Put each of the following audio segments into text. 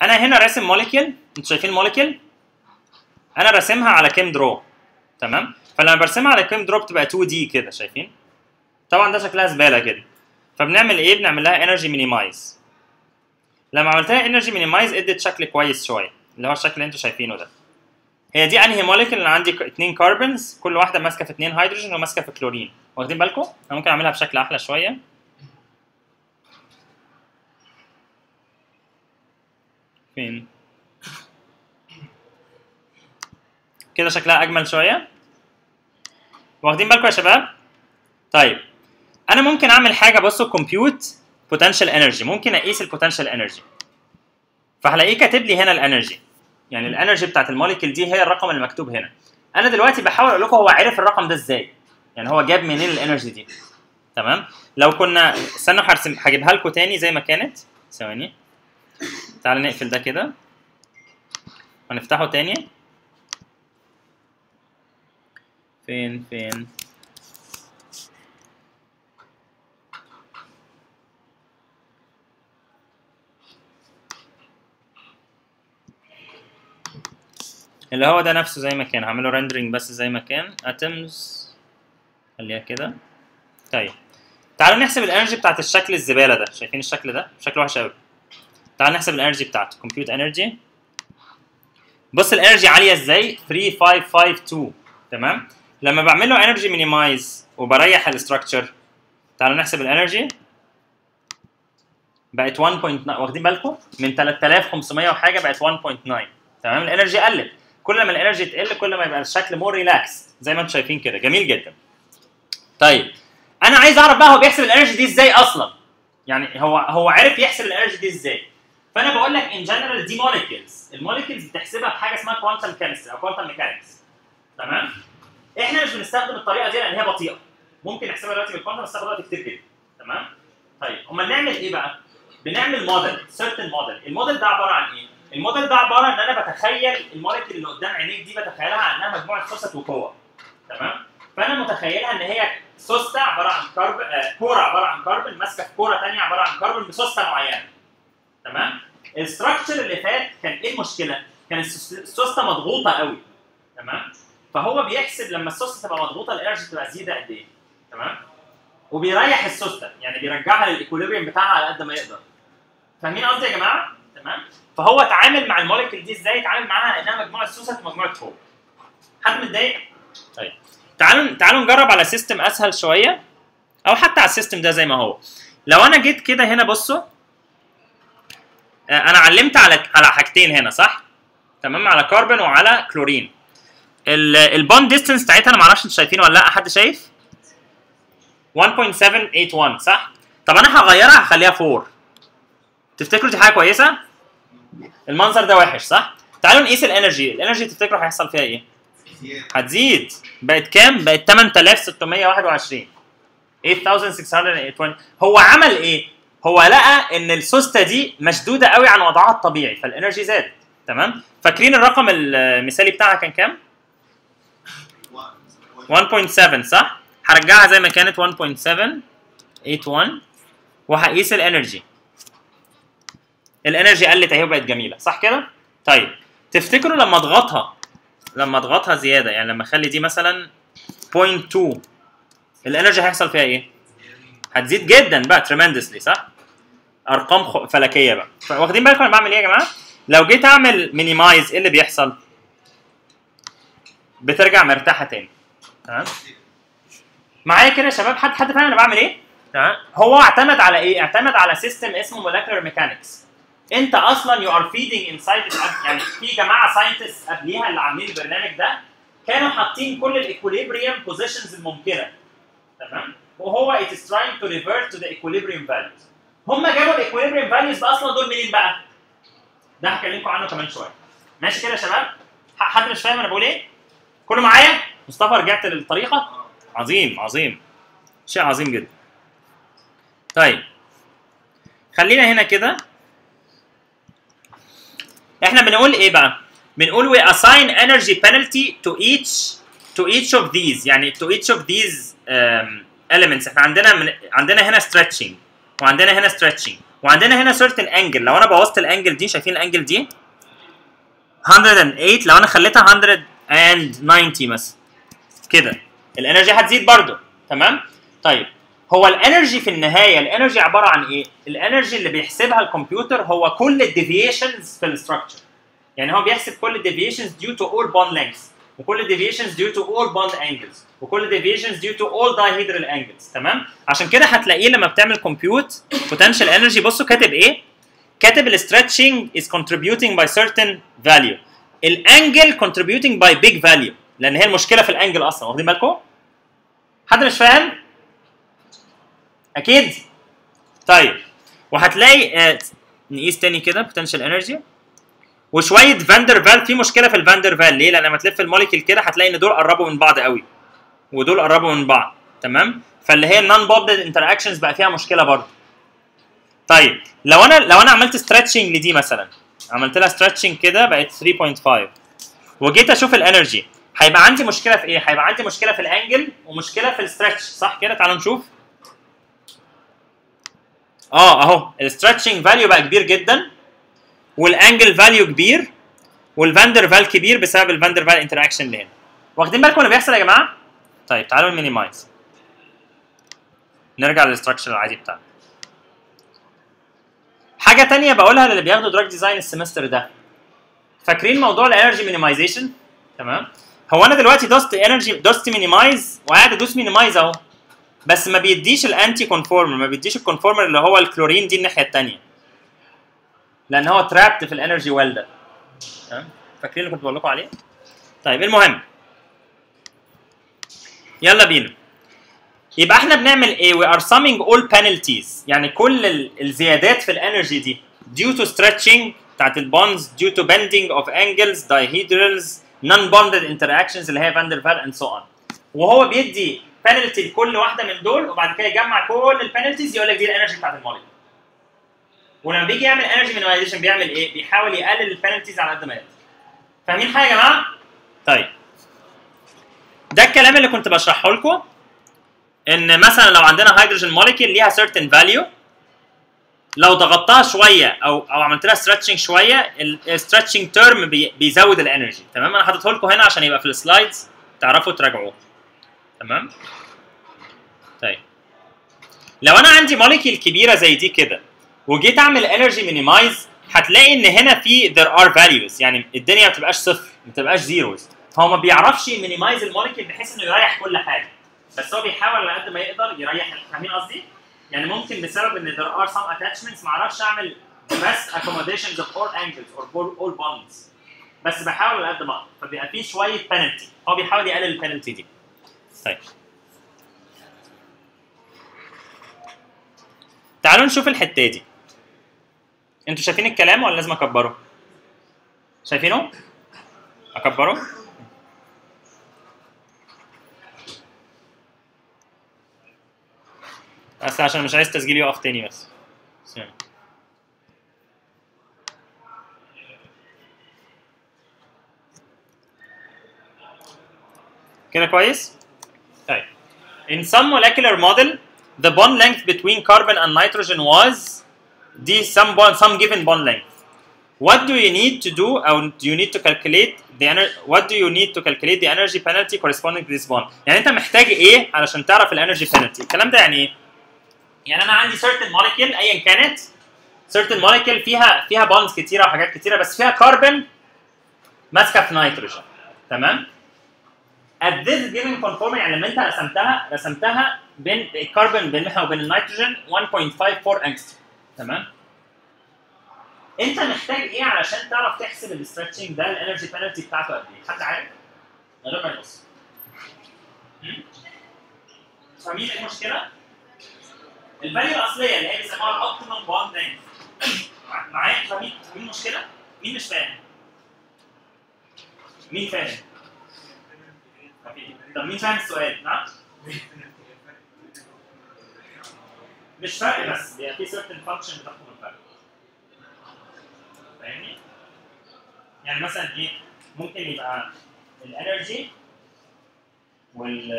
انا هنا راسم موليكيول انتوا شايفين موليكيول انا راسمها على كيم درو تمام فلما برسمها على كيم درو بتبقى 2 دي كده شايفين طبعا ده شكلها زباله كده فبنعمل ايه بنعمل لها انرجي مينيمايز لما عملت لها انرجي مينيمايز ادت شكل كويس شويه اللي هو الشكل اللي انتوا شايفينه ده هي دي انهي موليكيول انا عندي ك- اتنين كاربونز كل واحده ماسكه في اتنين هيدروجين وماسكه في كلورين واخدين بالكم انا ممكن اعملها بشكل احلى شويه فين كده شكلها اجمل شويه واخدين بالكم يا شباب طيب انا ممكن اعمل حاجه بصوا كومبيوت بوتنشال انرجي ممكن اقيس البوتنشال انرجي فهلاقيه كاتب لي هنا الانرجي يعني الانرجي بتاعت الموليكيول دي هي الرقم اللي مكتوب هنا انا دلوقتي بحاول اقول لكم هو عرف الرقم ده ازاي يعني هو جاب منين الانرجي دي تمام لو كنا استنوا هرسم هجيبها لكم تاني زي ما كانت ثواني تعالوا نقفل ده كده ونفتحه تاني فين فين اللي هو ده نفسه زي ما كان هعمله ريندرنج بس زي ما كان اتمز خليها كده طيب تعالوا نحسب الانرجي بتاعت الشكل الزباله ده شايفين الشكل ده شكله وحش قوي تعالوا نحسب الانرجي بتاعته كومبيوت انرجي بص الانرجي عاليه ازاي 3552 تمام لما بعمل له انرجي مينيمايز وبريح الاستراكشر تعالوا نحسب الانرجي بقت 1.9 واخدين بالكم من 3500 وحاجه بقت 1.9 تمام الانرجي قلت كل ما الانرجي تقل كل ما يبقى الشكل مور ريلاكس زي ما انتم شايفين كده جميل جدا طيب انا عايز اعرف بقى هو بيحسب الانرجي دي ازاي اصلا يعني هو هو عرف يحسب الانرجي دي ازاي فانا بقول لك ان جنرال دي موليكيولز الموليكيولز بتحسبها بحاجه اسمها كوانتم كيمستري او كوانتم ميكانكس تمام احنا مش بنستخدم الطريقه دي لان هي بطيئه ممكن نحسبها دلوقتي بالكوانتم بس تاخد وقت كتير جدا تمام طيب امال نعمل ايه بقى بنعمل موديل سيرتن موديل الموديل ده عباره عن ايه الموديل ده عباره ان انا بتخيل الموليكيول اللي قدام عينيك دي بتخيلها انها مجموعه سوست وقوه تمام فانا متخيلها ان هي سوسته عباره عن كربون آه كوره عباره عن كربون ماسكه في كوره ثانيه عباره عن كربون بسوسته معينه تمام الستراكشر اللي فات كان ايه المشكله؟ كان السوس- السوسته مضغوطه قوي تمام فهو بيحسب لما السوسته تبقى مضغوطه الانرجي تبقى زياده قد ايه تمام وبيريح السوسته يعني بيرجعها للايكوليبريم بتاعها على قد ما يقدر فاهمين قصدي يا جماعه تمام فهو اتعامل مع الموليكيول دي ازاي اتعامل معاها انها مجموعه سوست ومجموعه فوق حد متضايق طيب تعالوا تعالوا نجرب على سيستم اسهل شويه او حتى على السيستم ده زي ما هو لو انا جيت كده هنا بصوا آه، انا علمت على على حاجتين هنا صح تمام على كربون وعلى كلورين البوند ديستنس بتاعتها انا ما اعرفش انتوا شايفين ولا لا حد شايف 1.781 صح طب انا هغيرها هخليها 4 تفتكروا دي حاجه كويسه المنظر ده وحش صح تعالوا نقيس الانرجي الانرجي تفتكروا هيحصل فيها ايه هتزيد بقت كام بقت 8621 8620 هو عمل ايه هو لقى ان السوسته دي مشدوده قوي عن وضعها الطبيعي فالانرجي زادت تمام فاكرين الرقم المثالي بتاعها كان كام 1.7 صح هرجعها زي ما كانت 1.781 وهقيس الانرجي الانرجي قلت اهي وبقت جميله صح كده طيب تفتكروا لما اضغطها لما اضغطها زياده يعني لما اخلي دي مثلا 0.2 الانرجي هيحصل فيها ايه هتزيد جدا بقى tremendously صح ارقام خ- فلكيه بقى واخدين بالكم انا بعمل ايه يا جماعه لو جيت اعمل مينيمايز ايه اللي بيحصل بترجع مرتاحه تاني تمام معايا كده يا شباب حد حد فاهم انا بعمل ايه تمام هو اعتمد على ايه اعتمد على سيستم اسمه مولكيولر ميكانكس انت اصلا يو ار فيدنج انسايد يعني في جماعه ساينتست قبليها اللي عاملين البرنامج ده كانوا حاطين كل الايكوليبريم بوزيشنز الممكنه تمام وهو it is trying to revert to the equilibrium values هم جابوا الايكوليبريم فاليوز بقى اصلا دول منين بقى؟ ده هكلمكم عنه كمان شويه ماشي كده يا شباب؟ ح- حد مش فاهم انا بقول ايه؟ كله معايا؟ مصطفى رجعت للطريقه؟ عظيم عظيم شيء عظيم جدا طيب خلينا هنا كده احنا بنقول ايه بقى؟ بنقول we assign energy penalty to each to each of these يعني to each of these um, elements احنا عندنا من عندنا هنا stretching وعندنا هنا stretching وعندنا هنا certain angle لو انا بوظت الانجل دي شايفين الانجل دي 108 لو انا خليتها 190 مثلا كده الانرجي هتزيد برضو تمام طيب هو الانرجي في النهايه الانرجي عباره عن ايه الانرجي اللي بيحسبها الكمبيوتر هو كل الديفيشنز في الاستراكشر يعني هو بيحسب كل الديفيشنز due to all bond lengths وكل الديفيشنز due to all bond angles وكل الديفيشنز due to all dihedral angles تمام عشان كده هتلاقيه لما بتعمل كومبيوت potential energy بصوا كاتب ايه كاتب الستريتشنج is contributing by certain value الانجل contributing by big value لان هي المشكله في الانجل اصلا واخدين بالكم حد مش فاهم اكيد طيب وهتلاقي آه نقيس تاني كده potential energy وشويه فاندر فال في مشكله في الفاندر فال ليه؟ لان لما تلف الموليكيول كده هتلاقي ان دول قربوا من بعض قوي ودول قربوا من بعض تمام؟ فاللي هي النون بوندد انتراكشنز بقى فيها مشكله برضه. طيب لو انا لو انا عملت ستريتشنج لدي مثلا عملت لها ستريتشنج كده بقت 3.5 وجيت اشوف الانرجي هيبقى عندي مشكله في ايه؟ هيبقى عندي مشكله في الانجل ومشكله في الستريتش صح كده؟ تعالوا نشوف. اه اهو الستريتشنج فاليو بقى كبير جدا والانجل فاليو كبير والفاندر فال كبير بسبب الفاندر فال انتراكشن اللي هنا واخدين بالكم اللي بيحصل يا جماعه طيب تعالوا نمينيمايز نرجع للاستراكشر العادي بتاعنا حاجه تانية بقولها للي بياخدوا دراج ديزاين السمستر ده فاكرين موضوع الانرجي مينيمايزيشن تمام هو انا دلوقتي دوست انرجي دوست مينيمايز وقاعد ادوس مينيمايز اهو بس ما بيديش الانتي كونفورمر ما بيديش الكونفورمر اللي هو الكلورين دي الناحيه الثانيه لان هو ترابت في الانرجي ويل ده تمام فاكرين اللي كنت بقول لكم عليه طيب المهم يلا بينا يبقى احنا بنعمل ايه we are summing all penalties يعني كل ال- الزيادات في الانرجي دي due to stretching بتاعت البونز due to bending of angles dihedrals non bonded interactions اللي هي فاندر فال and so on وهو بيدي penalty لكل واحده من دول وبعد كده يجمع كل البنالتيز يقول لك دي الانرجي بتاعت الموليكيول ولما بيجي يعمل انرجي مينيمايزيشن بيعمل ايه؟ بيحاول يقلل البنالتيز على قد ما يقدر. فاهمين حاجه يا جماعه؟ طيب. ده الكلام اللي كنت بشرحه لكم ان مثلا لو عندنا هيدروجين موليكيول ليها certain value لو ضغطتها شويه او او عملت لها stretching شويه الستريتشنج تيرم بيزود الانرجي تمام انا حاططه لكم هنا عشان يبقى في السلايدز تعرفوا تراجعوه تمام طيب لو انا عندي موليكيول كبيره زي دي كده وجيت اعمل انرجي مينيمايز هتلاقي ان هنا في there are values يعني الدنيا ما بتبقاش صفر ما بتبقاش زيروز فهو ما بيعرفش يمينيمايز الموليكيول بحيث انه يريح كل حاجه بس هو بيحاول على قد ما يقدر يريح فاهمين قصدي؟ يعني ممكن بسبب ان there are some attachments ما اعرفش اعمل best accommodations of all angles or all, all bonds بس بحاول على قد ما اقدر فبيبقى في شويه penalty هو بيحاول يقلل البنالتي دي طيب تعالوا نشوف الحته دي انتوا شايفين الكلام ولا لازم اكبره؟ شايفينه؟ اكبره؟ بس عشان مش عايز تسجيل يقف تاني بس ثانية. كده كويس؟ طيب In some molecular model the bond length between carbon and nitrogen was دي some bond some given bond length what do you need to do او do you need to calculate the ener- what do you need to calculate the energy penalty corresponding to this bond يعني انت محتاج ايه علشان تعرف الانرجي penalty الكلام ده يعني ايه يعني انا عندي certain molecule ايا كانت certain molecule فيها فيها bonds كتيره وحاجات كتيره بس فيها كربون ماسكه في نيتروجين تمام at this given conforming يعني لما انت رسمتها رسمتها بين الكربون بينها وبين النيتروجين 1.54 انجستروم تمام انت محتاج ايه علشان تعرف تحسب الاسترتشنج ده الانرجي بنالتي بتاعته قد ايه؟ حد عارف؟ من غير ما يبص. هم؟ فاهمين ايه المشكله؟ الفاليو الاصليه اللي هي بيسموها الاوبتيمم بوند لينث معايا فاهمين فاهمين المشكله؟ مين مش فاهم؟ مين فاهم؟ أوكي. طب مين فاهم السؤال؟ نعم؟ مش فرق بس بيبقى في certain function بتحكم الفرق فاهمني؟ يعني مثلا ايه؟ ممكن يبقى الانرجي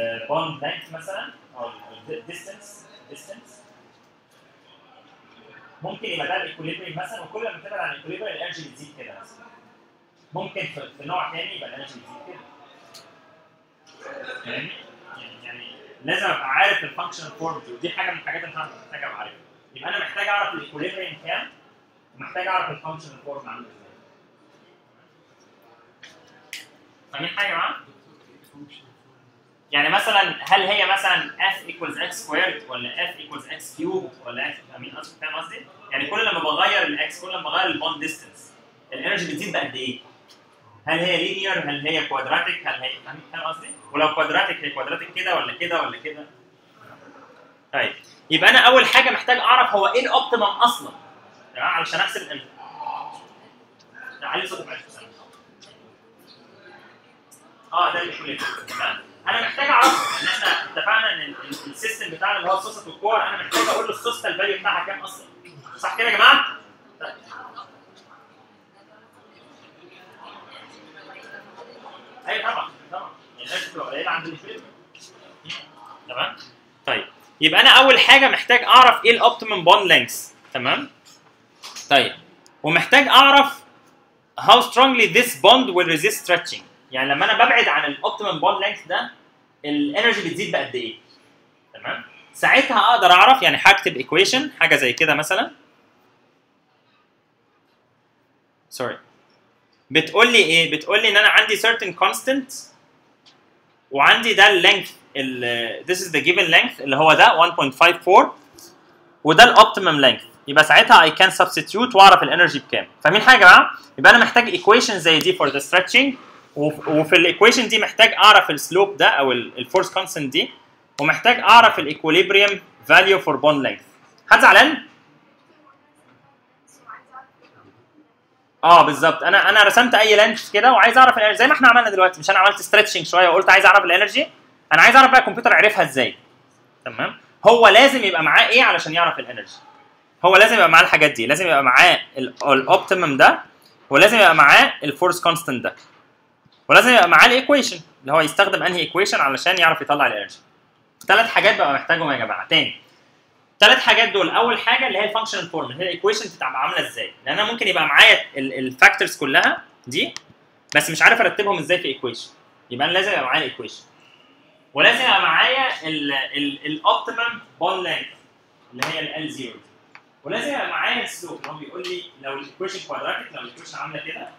والبوند لينث مثلا او الديستنس ديستنس ممكن يبقى ده الايكوليبريم مثلا وكل ما تبعد عن الايكوليبريم الانرجي بتزيد كده مثلا ممكن في, في نوع تاني يبقى الانرجي بتزيد كده فاهمني؟ يعني يعني لازم ابقى عارف الفانكشنال فورم دي ودي حاجه من الحاجات اللي انا محتاج ابقى عارفها يبقى انا محتاج اعرف الايكوليبريم كام ومحتاج اعرف الفانكشنال فورم عامل ازاي فاهمين حاجه معاه؟ يعني مثلا هل هي مثلا f equals x squared ولا f equals x cubed ولا f فاهمين قصدي فاهم قصدي؟ يعني كل لما بغير الاكس كل لما بغير البوند ديستنس الانرجي بتزيد بقد ايه؟ هل هي لينير هل هي كوادراتيك هل هي فاهمين فاهم قصدي؟ ولو كوادراتيك هي كوادراتيك كده ولا كده ولا كده؟ طيب يبقى انا اول حاجه محتاج اعرف هو ايه الاوبتيمم اصلا تمام علشان احسب الانرجي علي صوتك معلش بس. اه ده الايكوليبريم تمام انا محتاج اعرف ان احنا اتفقنا ان ال- ال- السيستم بتاعنا اللي هو السوست والكور انا محتاج اقول له السوست الفاليو بتاعها كام اصلا صح كده يا جماعه؟ طيب. ايوه طبعا طبعا يعني لازم تبقى قليله عند الايكوليبريم تمام طيب يبقى انا اول حاجه محتاج اعرف ايه الاوبتيمم بوند لينكس تمام طيب ومحتاج اعرف how strongly this bond will resist stretching يعني لما انا ببعد عن الاوبتيمم بوند لينث ده الانرجي بتزيد بقد ايه تمام ساعتها اقدر اعرف يعني هكتب ايكويشن حاجه زي كده مثلا سوري بتقول لي ايه بتقول لي ان انا عندي certain constant وعندي ده اللينث ال this is the given length اللي هو ده 1.54 وده الاوبتيمم لينث يبقى ساعتها I can substitute واعرف الانرجي بكام فاهمين حاجه يا جماعه يبقى انا محتاج ايكويشن زي دي for the stretching وف- وفي الايكويشن دي محتاج اعرف السلوب ده او الفورس كونستنت دي ومحتاج اعرف الايكوليبريم فاليو فور بوند لينث حد زعلان؟ اه بالظبط انا انا رسمت اي لينث كده وعايز اعرف الانرجي زي ما احنا عملنا دلوقتي مش انا عملت ستريتشنج شويه وقلت عايز اعرف الانرجي انا عايز اعرف بقى الكمبيوتر عرفها ازاي تمام هو لازم يبقى معاه ايه علشان يعرف الانرجي هو لازم يبقى معاه الحاجات دي لازم يبقى معاه الاوبتيمم ده ولازم يبقى معاه الفورس كونستنت ده ولازم يبقى معاه الايكويشن اللي هو يستخدم انهي ايكويشن علشان يعرف يطلع الانرجي ثلاث حاجات بقى محتاجهم يا جماعه تاني ثلاث حاجات دول اول حاجه اللي هي الفانكشنال فورم اللي هي الايكويشن تبقى عامله ازاي لان انا ممكن يبقى معايا الفاكتورز كلها دي بس مش عارف ارتبهم ازاي في ايكويشن يبقى انا لازم يبقى معايا الايكويشن ولازم يبقى معايا الاوبتيمم بون لينث اللي هي ال L0 ولازم يبقى معايا السلوب اللي هو بيقول لي لو الايكويشن كوادراتيك لو الايكويشن عامله كده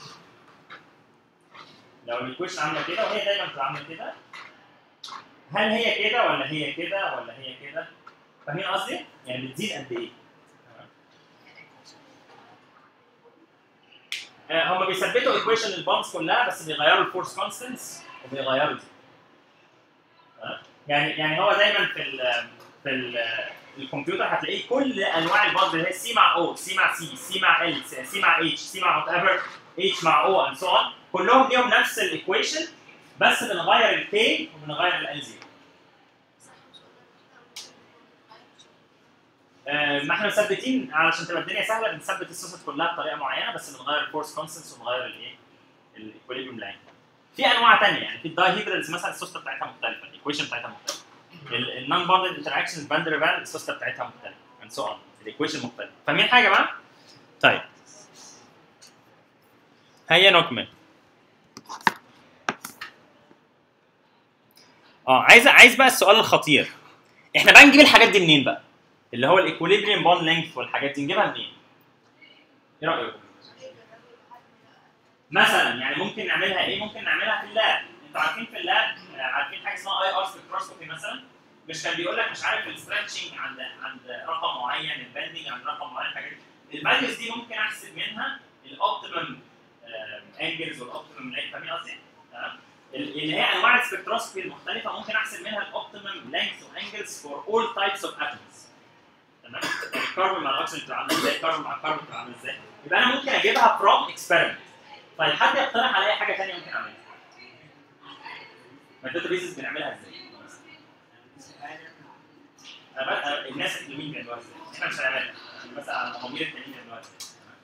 لو الايكويشن عامله كده وهي دايما بتبقى عامله كده هل هي كده ولا هي كده ولا هي كده؟ فاهمين قصدي؟ يعني بتزيد قد ايه؟ آه، هم بيثبتوا ايكويشن البامبس كلها بس بيغيروا الفورس كونستنتس وبيغيروا دي. آه، يعني يعني هو دايما في ال في ال الكمبيوتر هتلاقيه كل انواع البامبس اللي هي سي مع او سي مع سي سي مع ال سي مع اتش سي مع وات ايفر اتش مع او اند سو اون كلهم ليهم نفس الايكويشن بس بنغير الكي وبنغير ال زيرو آه، ما احنا مثبتين علشان تبقى الدنيا سهله بنثبت السوست كلها بطريقه معينه بس بنغير الفورس كونستنس وبنغير الايه؟ الايكوليبيوم لاين. في انواع ثانيه يعني في الدايهيدرالز مثلا السوست بتاعتها مختلفه الايكويشن بتاعتها مختلفه. النون بوندد انتراكشنز فاندر فال السوست بتاعتها مختلفه اند سو اون الايكويشن مختلفه. فاهمين حاجه يا جماعه؟ طيب. هيا نكمل. اه عايز عايز بقى السؤال الخطير. احنا بقى نجيب الحاجات دي منين بقى؟ اللي هو الايكوليبريم بون لينث والحاجات دي نجيبها منين؟ ايه رايكم؟ مثلا يعني ممكن نعملها ايه؟ ممكن نعملها في اللاب، انتوا عارفين في اللاب آه، عارفين حاجه اسمها اي ار سبكتروسكوبي مثلا؟ مش كان بيقول لك مش عارف الستريتشنج عند عند رقم معين، البندنج عند رقم معين الحاجات دي. الفاليوز دي ممكن احسب منها الاوبتيمم انجلز والاوبتيمم لينث فاهمين قصدي؟ تمام؟ اللي هي انواع السبكتروسكوبي المختلفه ممكن احسب منها الاوبتيمم لينث وانجلز فور اول تايبس اوف اتومز تمام يعني الكربون مع الاكسجين بتبقى عامله ازاي الكربون مع الكربون بتبقى عامله ازاي يبقى انا ممكن اجيبها فروم اكسبيرمنت طيب حد يقترح عليا حاجه ثانيه ممكن اعملها ما الداتا بيزز بنعملها ازاي انا بقى الناس الحلوين بيعملوها ازاي احنا مش هنعملها مثلا المقامير التانيين بيعملوها ازاي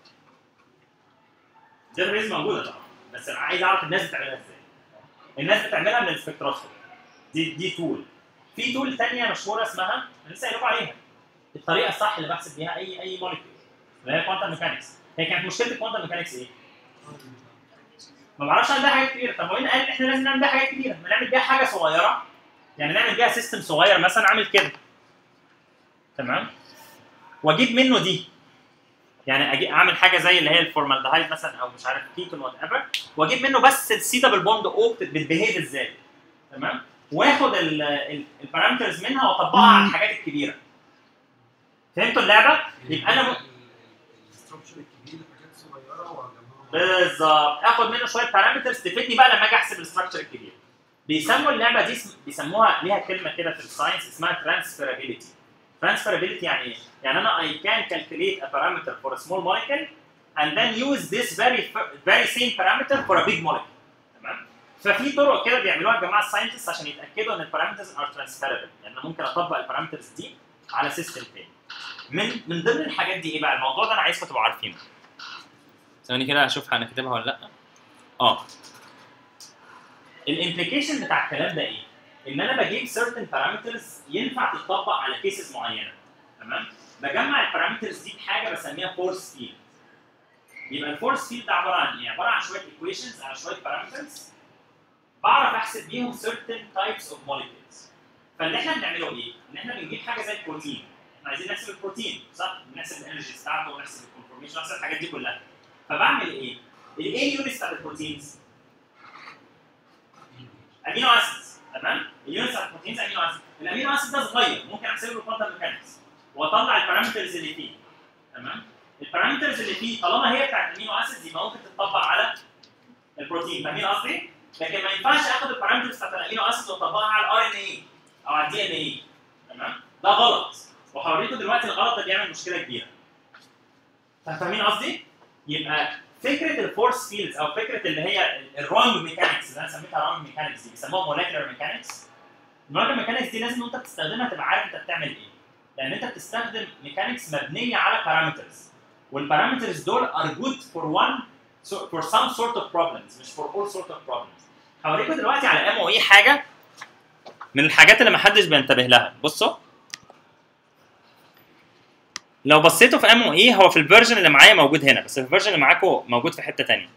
الداتا بيز موجوده طبعا بس انا عايز اعرف الناس بتعملها ازاي الناس بتعملها من السبكتروسكوبي دي دي تول في تول ثانيه مشهوره اسمها أنا لسه قايل لكم عليها الطريقه الصح اللي بحسب بيها اي اي مولكيول اللي هي كوانتم ميكانكس هي كانت مشكله الكوانتم ميكانكس ايه؟ ما بعرفش اعمل بيها حاجات كبيره طب وين قال احنا لازم نعمل بيها حاجات كبيره ما نعمل بيها حاجه صغيره يعني نعمل بيها سيستم صغير مثلا عامل كده تمام واجيب منه دي يعني اجي اعمل حاجه زي اللي هي الفورمالدهايد مثلا او مش عارف كيتون وات ايفر واجيب منه بس السي دبل بوند او بتبيهيف ازاي تمام واخد البارامترز منها واطبقها على الحاجات الكبيره فهمتوا اللعبه؟ يبقى انا م... الاستراكشر الكبير حاجات صغيره واجمعهم بالظبط اخد منه شويه بارامترز تفيدني بقى لما اجي احسب الاستراكشر الكبير بيسموا اللعبه دي اسم- بيسموها ليها كلمه كده في الساينس اسمها ترانسفيرابيلتي ترانسفيرابيلتي يعني ايه؟ يعني انا I can calculate a parameter for a small molecule and then use this very very same parameter for a big molecule تمام ففي طرق كده بيعملوها الجماعه الساينتست عشان يتاكدوا ان البارامترز ار ترانسفيربل يعني انا ممكن اطبق البارامترز دي على سيستم تاني من من ضمن الحاجات دي ايه بقى الموضوع ده انا عايزكم تبقوا عارفينه ثواني كده اشوف انا كاتبها ولا لا اه الامبليكيشن بتاع الكلام ده ايه؟ ان انا بجيب certain parameters ينفع تطبق على كيسز معينه تمام؟ بجمع البارامترز دي بحاجه بسميها فورس فيلد يبقى الفورس فيلد ده عباره عن ايه؟ عباره عن شويه equations على شويه parameters بعرف احسب بيهم certain types of molecules فاللي احنا بنعمله ايه؟ ان احنا بنجيب حاجه زي البروتين احنا عايزين نحسب البروتين صح؟ بنحسب الانرجي بتاعته ونحسب الكونفورميشن ونحسب الحاجات دي كلها فبعمل ايه؟ الايه يونتس بتاعت البروتينز امينو اسيدز تمام اليونتس بتاعت البروتينز امينو اسيد الامينو اسيد ده صغير ممكن احسب له كوانتم ميكانكس واطلع البارامترز اللي فيه تمام البارامترز اللي فيه طالما هي بتاعت الامينو اسيدز يبقى ممكن تطبق على البروتين فاهمين قصدي؟ لكن ما ينفعش اخد البارامترز بتاعت الامينو اسيدز واطبقها على الار ان اي او على الدي ان اي تمام ده غلط وهوريكم دلوقتي الغلط ده بيعمل مشكله كبيره فاهمين قصدي؟ يبقى فكره الفورس فيلدز او فكره اللي هي الرونج ميكانكس اللي انا سميتها رونج ميكانكس دي بيسموها مولكيولر ميكانكس المولكيولر ميكانكس دي لازم وانت بتستخدمها تبقى عارف انت بتعمل ايه لان انت بتستخدم ميكانكس مبنيه على بارامترز والبارامترز دول are good for one so for some sort of problems مش for all sort of problems هوريكم دلوقتي على ام او اي حاجه من الحاجات اللي محدش بينتبه لها بصوا لو بصيتوا في ام او اي هو في الفيرجن اللي معايا موجود هنا بس الفيرجن اللي معاكم موجود في حته تانية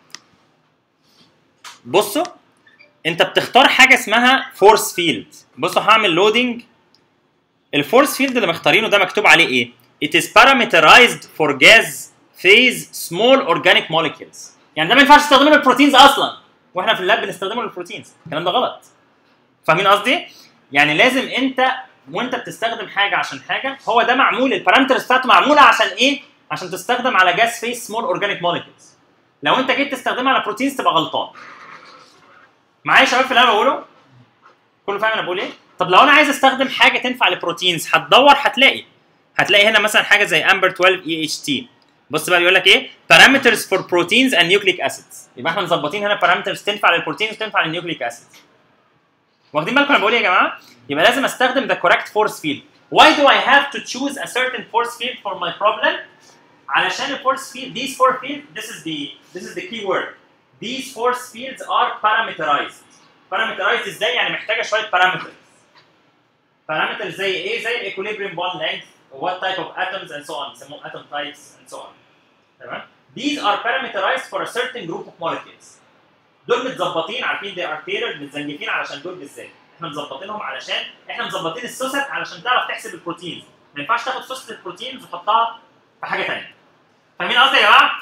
بصوا انت بتختار حاجه اسمها فورس فيلد بصوا هعمل لودنج الفورس فيلد اللي مختارينه ده مكتوب عليه ايه it is parameterized for gas phase small organic molecules يعني ده ما ينفعش تستخدمه للبروتينز اصلا واحنا في اللاب بنستخدمه للبروتينز الكلام ده غلط فاهمين قصدي يعني لازم انت وانت بتستخدم حاجه عشان حاجه هو ده معمول البارامترز بتاعته معموله عشان ايه عشان تستخدم على جاس فيس سمول اورجانيك مولكيولز لو انت جيت تستخدمها على بروتينز تبقى غلطان معايا يا شباب في اللي انا بقوله كله فاهم انا بقول ايه طب لو انا عايز استخدم حاجه تنفع للبروتينز هتدور هتلاقي هتلاقي هنا مثلا حاجه زي امبر 12 اي اتش تي بص بقى بيقول لك ايه parameters for proteins and nucleic acids يبقى احنا مظبطين هنا parameters تنفع للبروتينز وتنفع للنيوكليك اسيدز واخدين بالكم انا بقول ايه يا جماعه يبقى لازم استخدم the correct force field why do I have to choose a certain force field for my problem علشان الفورس field these four fields this is the this is the key word these force fields are parameterized parameterized ازاي يعني محتاجه شويه parameters parameters زي ايه زي الايكوليبريم bond length what type of atoms and so on يسموهم atom types and so on تمام these are parameterized for a certain group of molecules دول متظبطين عارفين they are tailored متزنجفين علشان دول بالذات احنا مظبطينهم علشان احنا مظبطين السوست علشان تعرف تحسب البروتينز ما ينفعش تاخد سوست البروتينز وتحطها في حاجه ثانيه فاهمين قصدي يا جماعه؟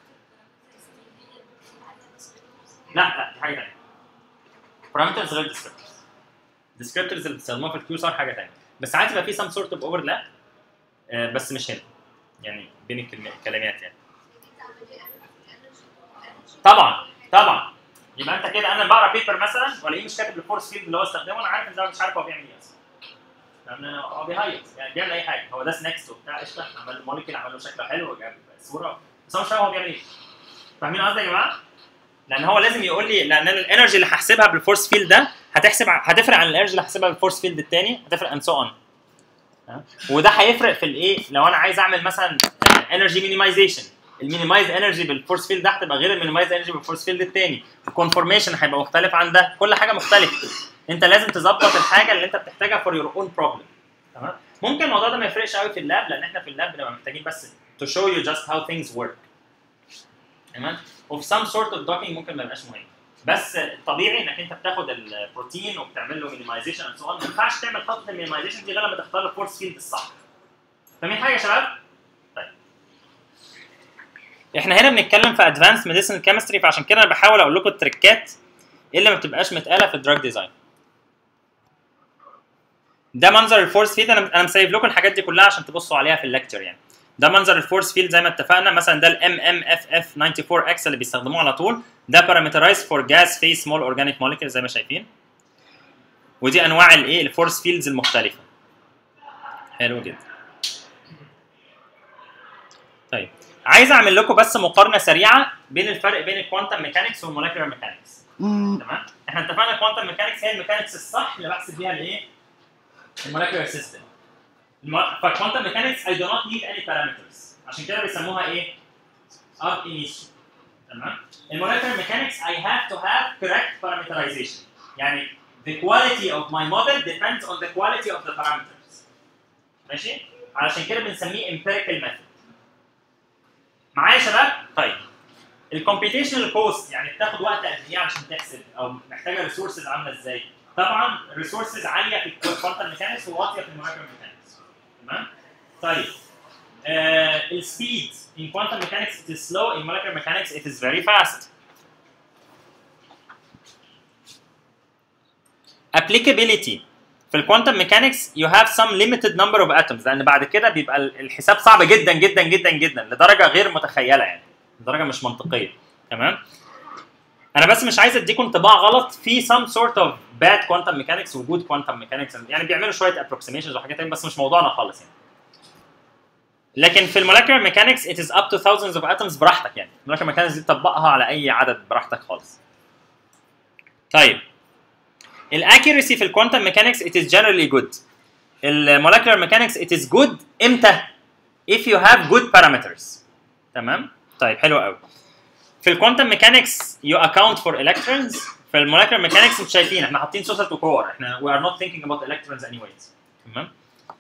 لا لا دي حاجه ثانيه parameters غير descriptors descriptors اللي بتستخدموها في الكيو صار حاجه ثانيه بس ساعات يبقى في some sort of overlap آه، بس مش هنا يعني بين الكلم- الكلمات يعني طبعا طبعا يبقى انت كده انا بقرا بيبر مثلا والاقيه مش كاتب الفورس فيلد اللي هو استخدمه انا عارف ان ده مش عارف هو بيعمل ايه اصلا فاهم انا هو بيهيص يعني بيعمل اي حاجه هو ده سناكس وبتاع قشطه عمل له موليكيول عمل له شكله حلو وجاب صوره بس هو مش فاهم هو بيعمل ايه فاهمين قصدي يا جماعه؟ لان هو لازم يقول لي لان انا الانرجي اللي هحسبها بالفورس فيلد ده هتحسب ع- هتفرق عن الانرجي اللي هحسبها بالفورس فيلد الثاني هتفرق ان سو اون وده هيفرق في الايه لو انا عايز اعمل مثلا انرجي مينيمايزيشن المينيمايز انرجي بالفورس فيلد ده هتبقى غير المينيمايز انرجي بالفورس فيلد الثاني الكونفورميشن هيبقى مختلف عن ده كل حاجه مختلفه انت لازم تظبط الحاجه اللي انت بتحتاجها فور يور اون بروبلم تمام ممكن الموضوع ده ما يفرقش قوي في اللاب لان احنا في اللاب بنبقى محتاجين بس to show you just how things work تمام وفي some sort of docking ممكن ما يبقاش مهم بس الطبيعي انك انت بتاخد البروتين وبتعمل له مينيمايزيشن اند سو ما ينفعش تعمل خطوه المينيمايزيشن دي غير لما تختار الفورس فيلد الصح فاهمين حاجه يا شباب؟ طيب احنا هنا بنتكلم في ادفانس ميديسن كيمستري فعشان كده انا بحاول اقول لكم التريكات اللي ما بتبقاش متقاله في الدراج ديزاين ده منظر الفورس فيلد انا انا مسيب لكم الحاجات دي كلها عشان تبصوا عليها في الليكتشر يعني ده منظر الفورس فيلد زي ما اتفقنا مثلا ده الام ام اف اف 94 اكس اللي بيستخدموه على طول ده بارامترايز فور جاز في سمول اورجانيك موليكيول زي ما شايفين ودي انواع الايه الفورس فيلدز المختلفه حلو جدا طيب عايز اعمل لكم بس مقارنه سريعه بين الفرق بين الكوانتم ميكانكس والموليكولار ميكانكس تمام احنا اتفقنا الكوانتم ميكانكس هي الميكانكس الصح اللي بحسب بيها الايه الموليكولار سيستم فالكوانتم ميكانكس I do not need any parameters عشان كده بيسموها ايه اب initio تمام الموليكولار ميكانكس I have to have correct parameterization يعني the quality of my model depends on the quality of the parameters ماشي علشان كده بنسميه empirical method معايا يا شباب طيب الكمبيوتيشنال كوست يعني بتاخد وقت قد ايه عشان تحسب او محتاجه ريسورسز عامله ازاي طبعا ريسورسز عاليه في الكوانتم ميكانكس وواطيه في الموليكولار ميكانكس تمام طيب uh, السبيد in quantum mechanics it is slow in molecular mechanics it is very fast applicability في الكوانتم ميكانكس you have some limited number of atoms لان بعد كده بيبقى الحساب صعب جدا جدا جدا جدا لدرجه غير متخيله يعني لدرجه مش منطقيه تمام انا بس مش عايز اديكم انطباع غلط في some sort of bad quantum mechanics وجود quantum mechanics يعني بيعملوا شويه approximations وحاجات تانية بس مش موضوعنا خالص يعني لكن في المولكيولر ميكانكس it is up to thousands of atoms براحتك يعني المولكيولر ميكانكس دي تطبقها على اي عدد براحتك خالص طيب الاكيرسي في الكوانتم ميكانكس it is generally good المولكيولر ميكانكس it is good امتى if you have good parameters تمام طيب حلو قوي في الكوانتم ميكانكس you account for electrons في المولكيولر ميكانكس انتوا شايفين احنا حاطين سوسة وكور احنا we are not thinking about electrons anyways تمام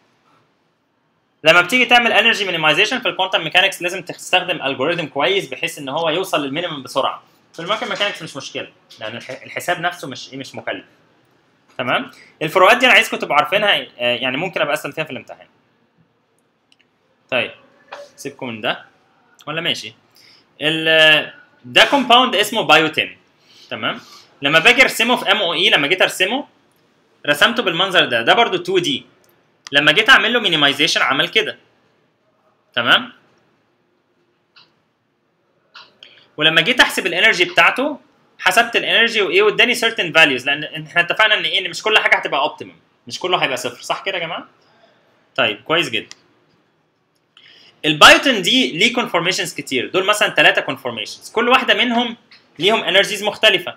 لما بتيجي تعمل انرجي مينيمايزيشن في الكوانتم ميكانكس لازم تستخدم الجوريثم كويس بحيث ان هو يوصل للمينيمم بسرعه في المولكيولر ميكانكس مش مشكله لان الح- الحساب نفسه مش ايه مش مكلف تمام الفروقات دي انا عايزكم تبقوا عارفينها آه، يعني ممكن ابقى اسال فيها في الامتحان طيب سيبكم من ده ولا ماشي ال ده كومباوند اسمه بايوتين تمام لما باجي ارسمه في ام او اي لما جيت ارسمه رسمته بالمنظر ده ده برضو 2 دي لما جيت اعمل له مينيمايزيشن عمل كده تمام ولما جيت احسب الانرجي بتاعته حسبت الانرجي وايه واداني certain values لان احنا اتفقنا ان ايه ان مش كل حاجه هتبقى اوبتيمم مش كله هيبقى صفر صح كده يا جماعه طيب كويس جدا البايثون دي ليه كونفورميشنز كتير دول مثلا ثلاثه كونفورميشنز كل واحده منهم ليهم انرجيز مختلفه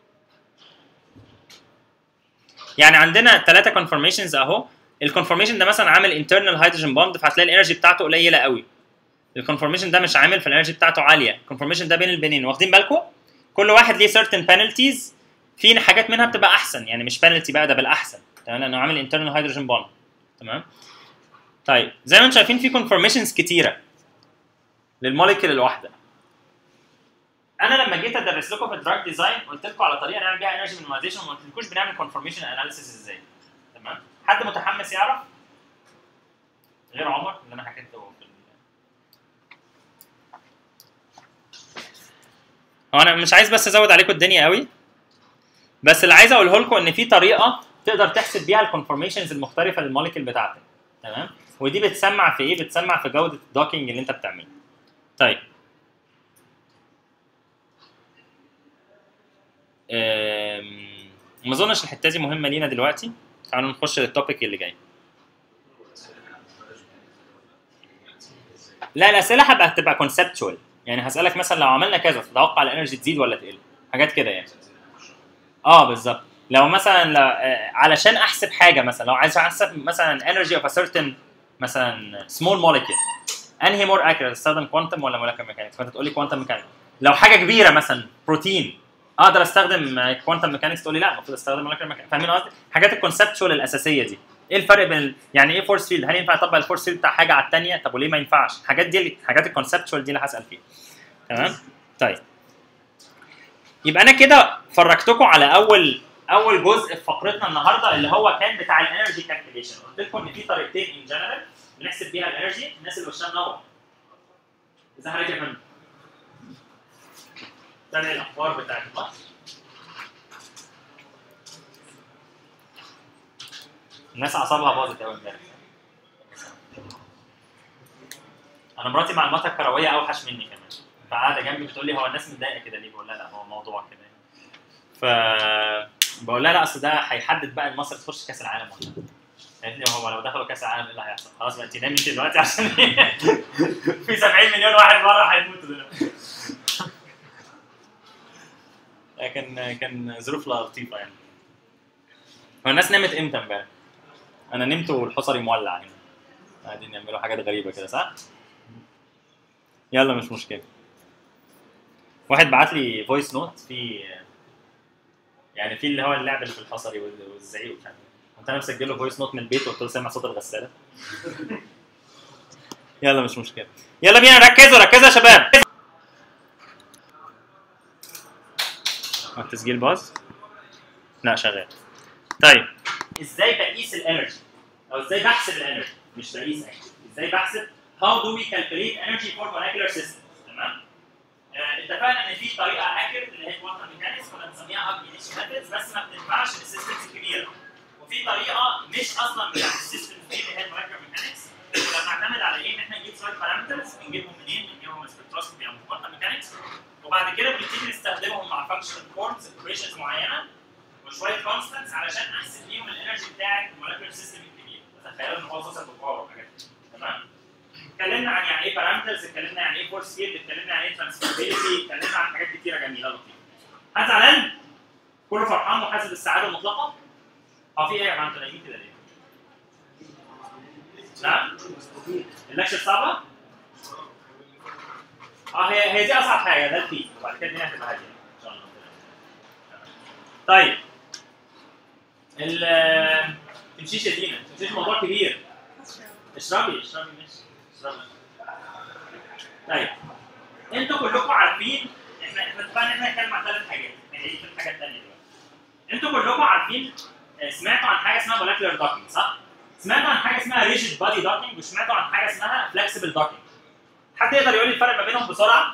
يعني عندنا ثلاثه كونفورميشنز اهو الكونفورميشن ده مثلا عامل انترنال هيدروجين بوند فهتلاقي الانرجي بتاعته قليله قوي الكونفورميشن ده مش عامل فالانرجي بتاعته عاليه الكونفورميشن ده بين البنين واخدين بالكم كل واحد ليه certain penalties في حاجات منها بتبقى احسن يعني مش penalty بقى ده بالاحسن تمام لانه عامل internal hydrogen bond تمام طيب زي ما انتم شايفين في conformations كتيره للموليكيول الواحده انا لما جيت ادرس لكم في الدراج ديزاين قلت لكم على طريقه نعمل بيها انرجي مينيمايزيشن وما قلتلكوش بنعمل كونفورميشن اناليسيس ازاي تمام حد متحمس يعرف غير عمر اللي انا حكيته في ال- هو انا مش عايز بس ازود عليكم الدنيا قوي بس اللي عايز اقوله لكم ان في طريقه تقدر تحسب بيها الكونفورميشنز المختلفه للموليكيول بتاعتك تمام ودي بتسمع في ايه بتسمع في جوده الدوكينج اللي انت بتعمله طيب أم، ما اظنش الحته دي مهمه لينا دلوقتي تعالوا نخش للتوبيك اللي جاي لا الاسئله هبقى هتبقى كونسبتشوال يعني هسالك مثلا لو عملنا كذا تتوقع الانرجي تزيد ولا تقل حاجات كده يعني اه بالظبط لو مثلا لو آه، علشان احسب حاجه مثلا لو عايز احسب مثلا انرجي اوف ا certain مثلا سمول موليكيول انهي مور اكيوريت استخدم كوانتم ولا مولكيولر ميكانكس فانت تقول لي كوانتم ميكانكس لو حاجه كبيره مثلا بروتين اقدر استخدم كوانتم ميكانكس تقول لي لا المفروض استخدم مولكيولر ميكانكس فاهمين قصدي حاجات الكونسبتشوال الاساسيه دي ايه الفرق بين ال- يعني ايه فورس فيلد هل ينفع اطبق الفورس فيلد بتاع حاجه على الثانيه طب وليه ما ينفعش الحاجات دي الحاجات الكونسبشوال دي اللي هسال فيها تمام طيب يبقى انا كده فرجتكم على اول اول جزء في فقرتنا النهارده اللي هو كان بتاع الانرجي كالكوليشن قلت لكم ان في طريقتين ان جنرال بنحسب بيها الانرجي الناس اللي وشها منور ازي حضرتك يا فندم تابع الاخبار بتاعت مصر الناس اعصابها باظت قوي امبارح انا مراتي معلوماتها الكرويه اوحش مني كمان فقاعده جنبي بتقول لي هو الناس متضايقه كده ليه؟ بقول لها لا هو الموضوع كده ف بقول لها لا اصل ده هيحدد بقى ان مصر تخش كاس العالم ولا لا. قالت لي هو لو دخلوا كاس العالم ايه اللي هيحصل؟ خلاص بقى انت نامي انت دلوقتي عشان في 70 مليون واحد بره هيموتوا دلوقتي كان كان ظروف لطيفه يعني هو الناس نامت امتى امبارح؟ انا نمت والحصري مولع هنا قاعدين يعملوا حاجات غريبه كده صح؟ يلا مش مشكله واحد بعت لي فويس نوت في يعني في اللي هو اللعب اللي في الحصري وال- والزعيق ومش عارف إيه. كنت انا مسجله فويس نوت من البيت وقلت له سامع صوت الغساله يلا مش مشكله يلا بينا ركزوا ركزوا يا شباب هو التسجيل باظ؟ لا شغال طيب ازاي بقيس الانرجي او ازاي بحسب الانرجي مش بقيس actually. ازاي بحسب how do we calculate energy for molecular systems تمام آه، اتفقنا ان في طريقه accurate اللي هي كوانتم ميكانكس كنا بنسميها اب methods بس ما بتنفعش للسيستمز الكبيره وفي طريقه مش اصلا بتاعت السيستمز دي اللي هي المولكيولر ميكانكس كنا بنعتمد على ايه ان احنا نجيب شويه بارامترز بنجيبهم منين؟ بنجيبهم من سبكتروسكوبي او من كوانتم ميكانكس وبعد كده بنبتدي نستخدمهم مع فانكشنال كوردز ايكويشنز معينه وشويه كونستنتس علشان احسب بيهم الانرجي بتاعت المولكيولر سيستم الكبير تخيلوا ان هو وصل بالباور وحاجات كده. تمام اتكلمنا عن يعني ايه بارامترز اتكلمنا عن ايه فورس فيلد اتكلمنا عن ايه ترانسفيربيلتي اتكلمنا عن حاجات كتيره جميله لطيفه حد زعلان؟ كله فرحان وحاسس بالسعاده المطلقه؟ اه في ايه يا جماعه انتوا نايمين كده ليه؟ نعم؟ اللكشة صعبة؟ اه هي هي دي اصعب حاجه ده الفيل وبعد كده الدنيا هتبقى هاديه ان شاء الله طيب ال تمشيش يا دينا تمشيش موضوع كبير اشربي اشربي ماشي اشربي طيب انتوا كلكم عارفين احنا احنا اتفقنا ان احنا نتكلم عن ثلاث حاجات يعني في الحاجه الثانيه دلوقتي انتوا كلكم عارفين آه، سمعتوا عن حاجه اسمها molecular docking صح؟ سمعتوا عن حاجه اسمها rigid body docking وسمعتوا عن حاجه اسمها flexible docking حد يقدر يقول لي الفرق ما بينهم بسرعه؟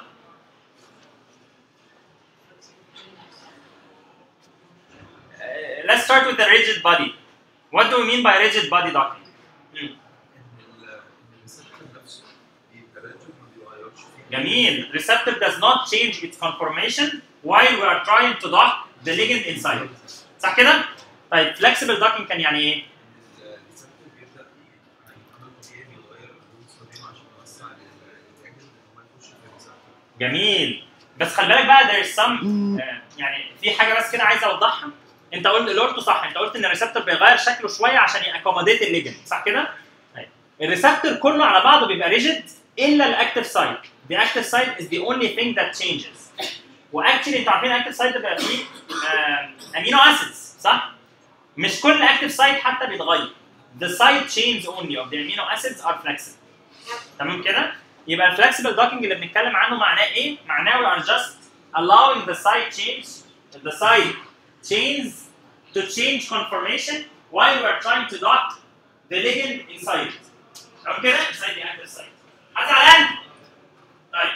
Uh, let's start with the rigid body. What do we mean by rigid body docking? مم. الريسبتور نفسه بيبقى راجل ما بيغيرش فيه جميل. Receptor does not change its conformation while we are trying to dock the ligand inside. صح كده؟ طيب flexible docking كان يعني ايه؟ الريسبتور بيبدا عمل طبيعي بيغير اللون صديم عشان يوسع للاجل ان هو يخش في الريسبتور جميل. بس خلي بالك بقى there is some آه، يعني في حاجه بس كده عايز اوضحها. انت قلت اللي قلته صح انت قلت ان الريسبتور بيغير شكله شويه عشان يأكوموديت الليجند صح كده؟ طيب الريسبتور كله على بعضه بيبقى ريجيد الا الاكتف سايت. The active site is the only thing that changes. واكشلي انتوا عارفين الاكتف سايت بيبقى فيه امينو اسيدز صح؟ مش كل اكتف سايت حتى بيتغير. The side chains only of the amino acids are flexible. تمام كده؟ يبقى الفلكسبل دوكينج اللي بنتكلم عنه معناه ايه؟ معناه we are just allowing the side chains the side chains to change conformation while we are trying to dock the ligand inside it. تمام كده؟ inside the active site. حد زعلان؟ طيب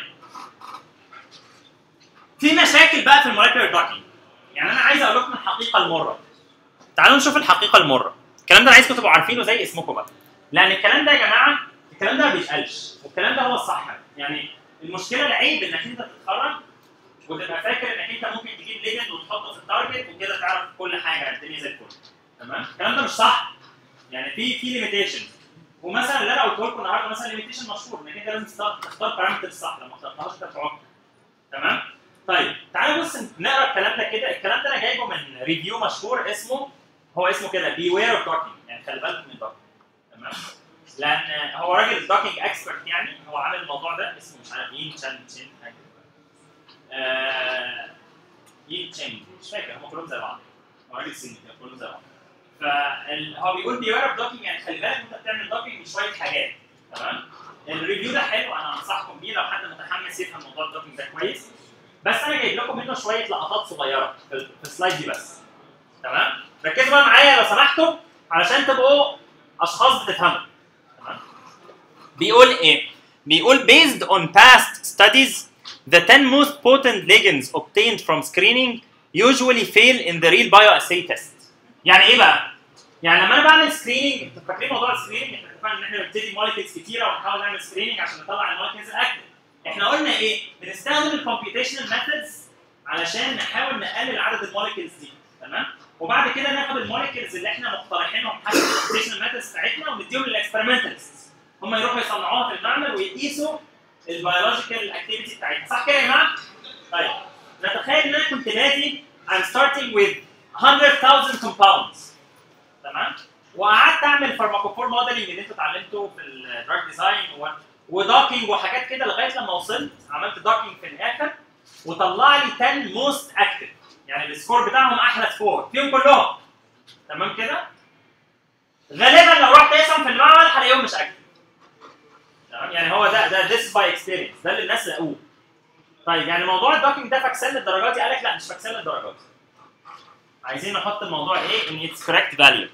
في مشاكل بقى في المولكيولر دوكينج يعني انا عايز اقول لكم الحقيقه المره تعالوا نشوف الحقيقه المره الكلام ده انا عايزكم تبقوا عارفينه زي اسمكم بقى لان الكلام ده يا جماعه الكلام ده ما بيتقالش والكلام ده هو الصح يعني المشكله العيب انك انت تتخرج وتبقى فاكر انك انت ممكن تجيب ليجند وتحطه في التارجت وكده تعرف كل حاجه الدنيا زي الفل تمام الكلام ده مش صح يعني في في ليميتيشن ومثلا اللي انا قلته لكم النهارده مثلا ليميتيشن مشهور انك انت لازم تختار تختار بارامتر الصح لو ما اخترتهاش انت بتعك تمام طيب تعالوا بص نقرا الكلام ده كده الكلام ده انا جايبه من ريفيو مشهور اسمه هو اسمه كده بي وير اوف دوكينج يعني خلي بالك من الدوكينج تمام لان هو راجل دوكينج اكسبرت يعني هو عامل الموضوع ده اسمه مش عارف يين تشان تشين حاجه آه يين تشين مش فاكر هم كلهم زي بعض هو راجل صيني كده كلهم زي بعض فهو بيقول بيوير اوف دوكينج يعني خلي بالك انت بتعمل دوكينج لشويه حاجات تمام الريفيو ده حلو انا انصحكم بيه لو حد متحمس يفهم موضوع الدوكينج ده كويس بس انا جايب لكم منه شويه لقطات صغيره في في السلايد دي بس تمام ركزوا بقى معايا لو سمحتوا علشان تبقوا اشخاص بتفهموا تمام بيقول ايه بيقول based on past studies the 10 most potent ligands obtained from screening usually fail in the real bioassay test يعني ايه بقى يعني لما انا بعمل سكريننج انتوا فاكرين موضوع السكريننج احنا اتفقنا ان احنا بنبتدي مولكيولز كتيره ونحاول نعمل سكريننج عشان نطلع المولكيولز الاكتف احنا قلنا ايه بنستخدم الكمبيوتيشنال ميثودز علشان نحاول نقلل عدد المولكيولز دي تمام وبعد كده ناخد المولكيولز اللي احنا مقترحينهم حسب الكمبيوتيشنال ميثودز بتاعتنا ونديهم للاكسبيرمنتالست هم يروحوا يصنعوها في المعمل ويقيسوا البيولوجيكال اكتيفيتي بتاعتها صح كده يا جماعه؟ طيب نتخيل ان انا كنت بادي I'm starting with 100,000 compounds تمام وقعدت اعمل فارماكوفور موديلنج اللي انتوا اتعلمتوه في الدراج ديزاين ودوكينج وحاجات كده لغايه لما وصلت عملت دوكينج في الاخر وطلع لي 10 موست اكتف يعني السكور بتاعهم احلى سكور فيهم كلهم تمام كده غالبا لو رحت اسم في المعمل هلاقيهم مش اكتف تمام يعني هو ده ده this by experience ده اللي الناس لقوه طيب يعني موضوع الدوكينج ده فاكسان للدرجات دي قال لك لا مش فاكسان للدرجات عايزين نحط الموضوع ايه in its correct value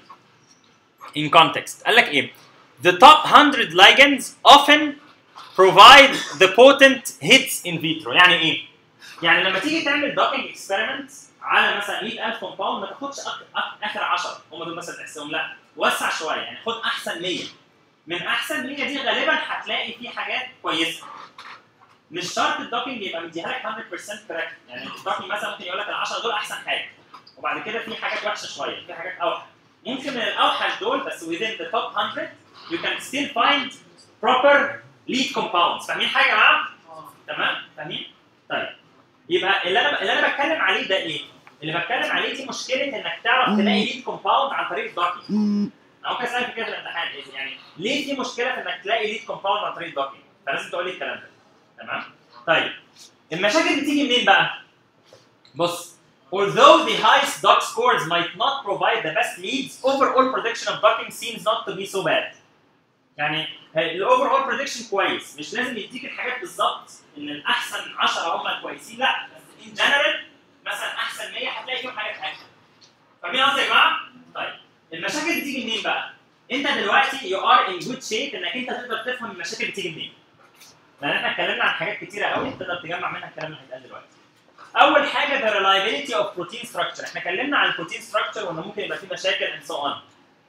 in context قال لك ايه the top 100 ligands often provide the potent hits in vitro يعني ايه يعني لما تيجي تعمل دوكينج اكسبيرمنت على مثلا 100000 كومباوند ما تاخدش أك... أك... اخر 10 هم دول مثلا تحسهم لا وسع شويه يعني خد احسن 100 من احسن 100 دي غالبا هتلاقي في حاجات كويسه مش شرط الدوكينج يبقى مديها لك 100% كوريكت يعني الدوكينج مثلا ممكن يقول لك ال 10 دول احسن حاجه وبعد كده في حاجات وحشه شويه في حاجات اوحش ممكن من الاوحش دول بس within the top 100 you can still find proper lead compounds فاهمين حاجه يا جماعه؟ تمام؟ فاهمين؟ طيب يبقى اللي انا اللي انا بتكلم عليه ده ايه؟ اللي بتكلم عليه دي مشكله انك تعرف تلاقي ليد كومباوند عن طريق الدوكينج انا ممكن اسالك كده في الامتحان إيه؟ يعني ليه في مشكله في انك تلاقي ليد كومباوند عن طريق الدوكينج؟ فلازم تقول لي الكلام ده تمام؟ طيب المشاكل بتيجي منين بقى؟ بص Although the highest dock scores might not provide the best leads, overall prediction of docking seems not to be so bad. يعني الاوفر اول بريدكشن كويس مش لازم يديك الحاجات بالظبط ان الاحسن 10 هم الكويسين لا بس ان جنرال مثلا احسن 100 هتلاقي فيهم حاجات احسن فاهمين قصدي يا جماعه؟ طيب المشاكل بتيجي منين بقى؟ انت دلوقتي يو ار ان جود شيب انك انت تقدر تفهم المشاكل بتيجي منين. لان احنا اتكلمنا عن حاجات كتيره قوي تقدر تجمع منها الكلام اللي هيتقال دلوقتي. اول حاجه the reliability of protein structure احنا اتكلمنا عن البروتين structure وانه ممكن يبقى فيه مشاكل and so on.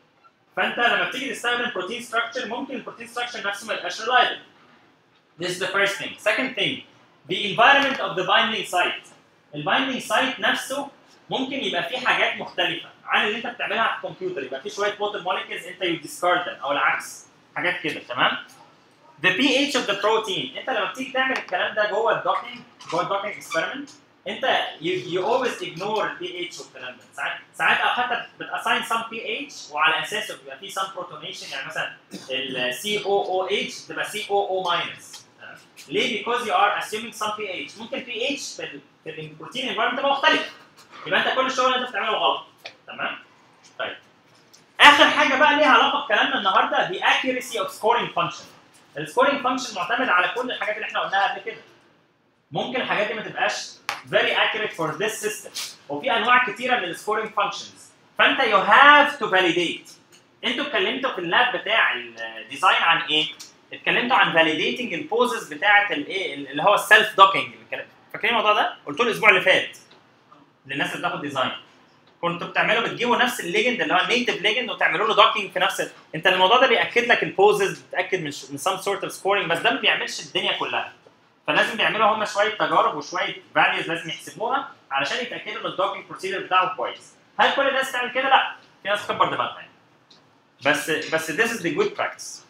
فانت لما بتيجي تستخدم بروتين structure ممكن البروتين structure نفسه ما يبقاش reliable. This is the first thing. Second thing, the environment of the binding site. البايندينج سايت نفسه ممكن يبقى فيه حاجات مختلفة عن اللي انت بتعملها على الكمبيوتر يبقى فيه شوية water molecules انت you discard them او العكس حاجات كده تمام؟ The pH of the protein انت لما بتيجي تعمل الكلام ده جوه الدوكينج جوه الدوكينج اكسبيرمنت انت you, you always ignore ال pH والكلام ده ساعات ساعات او حتى بتاساين some pH وعلى اساسه بيبقى فيه some protonation يعني مثلا ال COOH بتبقى COO minus ليه؟ because you are assuming some pH ممكن pH في ال في البروتين environment تبقى مختلفه يبقى انت كل الشغل اللي انت بتعمله غلط تمام؟ طيب اخر حاجه بقى ليها علاقه بكلامنا النهارده the accuracy of scoring function السكورينج فانكشن معتمد على كل الحاجات اللي احنا قلناها قبل كده ممكن الحاجات دي ما تبقاش very accurate for this system وفي انواع كتيره من السكورينج فانكشنز فانت you have to validate انتوا اتكلمتوا في اللاب بتاع الديزاين عن ايه؟ اتكلمتوا عن validating البوزز بتاعه الايه اللي هو السيلف دوكينج فاكرين الموضوع ده؟ قلت له الاسبوع اللي فات للناس اللي بتاخد ديزاين كنتوا بتعملوا بتجيبوا نفس الليجند اللي هو النيتف ليجند وتعملوا له دوكينج في نفس انت الموضوع ده بياكد لك البوزز بتاكد من من سام سورت اوف سكورينج بس ده ما بيعملش الدنيا كلها فلازم بيعملوا هم شويه تجارب وشويه فاليوز لازم يحسبوها علشان يتاكدوا ان الدوكينج بروسيجر بتاعهم كويس هل كل الناس تعمل كده؟ لا في ناس تكبر دماغها يعني بس بس this is the good practice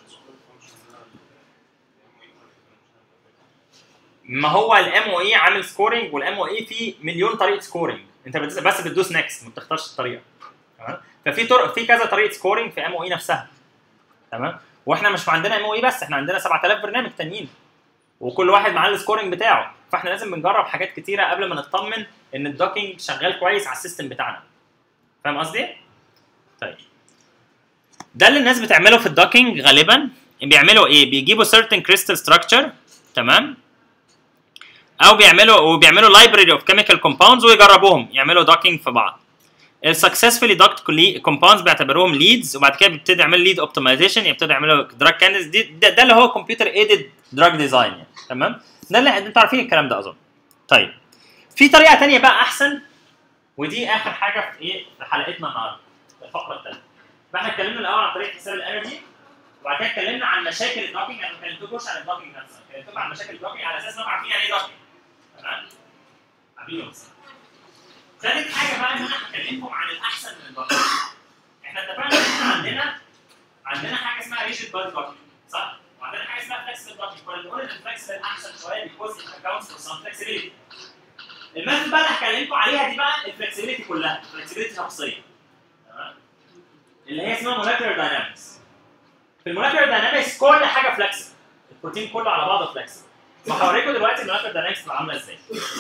ما هو الام او اي عامل سكورنج والام او اي فيه مليون طريقه سكورنج انت بس بس بتدوس نكست ما بتختارش الطريقه تمام ففي طرق في كذا طريقه سكورنج في ام او اي نفسها تمام واحنا مش عندنا ام او اي بس احنا عندنا 7000 برنامج تانيين وكل واحد معاه السكورنج بتاعه فاحنا لازم بنجرب حاجات كتيره قبل ما نطمن ان الدوكينج شغال كويس على السيستم بتاعنا فاهم قصدي؟ طيب ده اللي الناس بتعمله في الدوكينج غالبا بيعملوا ايه بيجيبوا certain crystal structure تمام او بيعملوا وبيعملوا library of chemical compounds ويجربوهم يعملوا دوكينج في بعض السكسسفولي دوكت كومباوندز بيعتبروهم ليدز وبعد كده بيبتدي يعملوا ليد اوبتمايزيشن يبتدوا يعملوا دراج كانديدز دي ده, ده اللي هو كمبيوتر ايدد دراج ديزاين يعني تمام ده اللي انتوا عارفين الكلام ده اظن طيب في طريقه تانية بقى احسن ودي اخر حاجه في ايه في حلقتنا النهارده في الفقره الثالثه فاحنا اتكلمنا الاول عن طريقه حساب الانرجي وبعد كده اتكلمنا عن مشاكل الدوكينج انا ما كلمتكوش عن الدوكينج نفسه كلمتكم عن مشاكل الدوكينج على اساس انكم عارفين يعني ايه دوكينج تمام عارفين بس ثالث حاجه بقى ان انا هكلمكم عن الاحسن من الدوكينج احنا اتفقنا ان احنا عندنا عندنا حاجه اسمها ريجيد بادي دوكينج صح؟ وعندنا حاجه اسمها فلكسبل دوكينج كنا بنقول ان الفلكسبل احسن شويه بيكوز اكونتس فور سام فلكسبيليتي الميثود بقى اللي هكلمكم عليها دي بقى الفلكسبيليتي كلها الفلكسبيليتي شخصيه تمام اللي هي اسمها مولكيولر داينامكس في المولكيولر داينامكس كل حاجه فلكسبل البروتين كله على بعضه فلكسبل وهوريكم دلوقتي المولكيولر داينامكس بتبقى عامله ازاي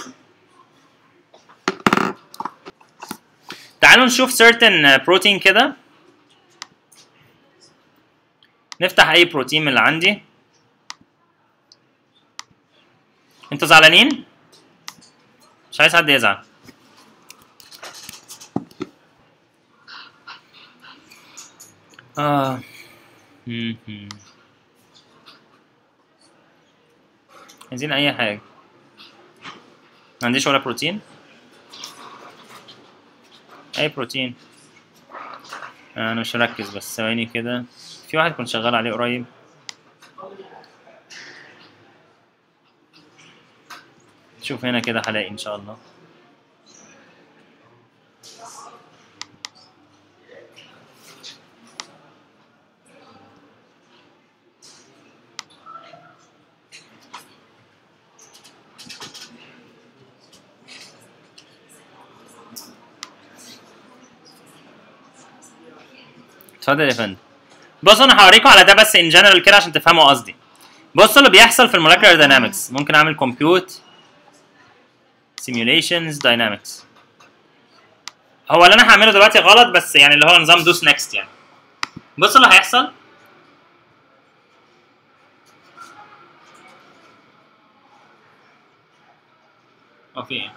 تعالوا نشوف certain بروتين كده نفتح اي بروتين من اللي عندي انتوا زعلانين مش عايز حد يزعل اه مهم. عايزين اي حاجه ما عنديش ولا بروتين اي بروتين انا مش مركز بس ثواني كده في واحد كنت شغال عليه قريب شوف هنا كده هلاقي ان شاء الله اتفضل يا فندم بصوا انا هوريكم على ده بس ان جنرال كده عشان تفهموا قصدي بصوا اللي بيحصل في المولكيولر داينامكس ممكن اعمل كومبيوت سيميوليشنز داينامكس هو اللي انا هعمله دلوقتي غلط بس يعني اللي هو نظام دوس نيكست يعني بصوا اللي هيحصل اوكي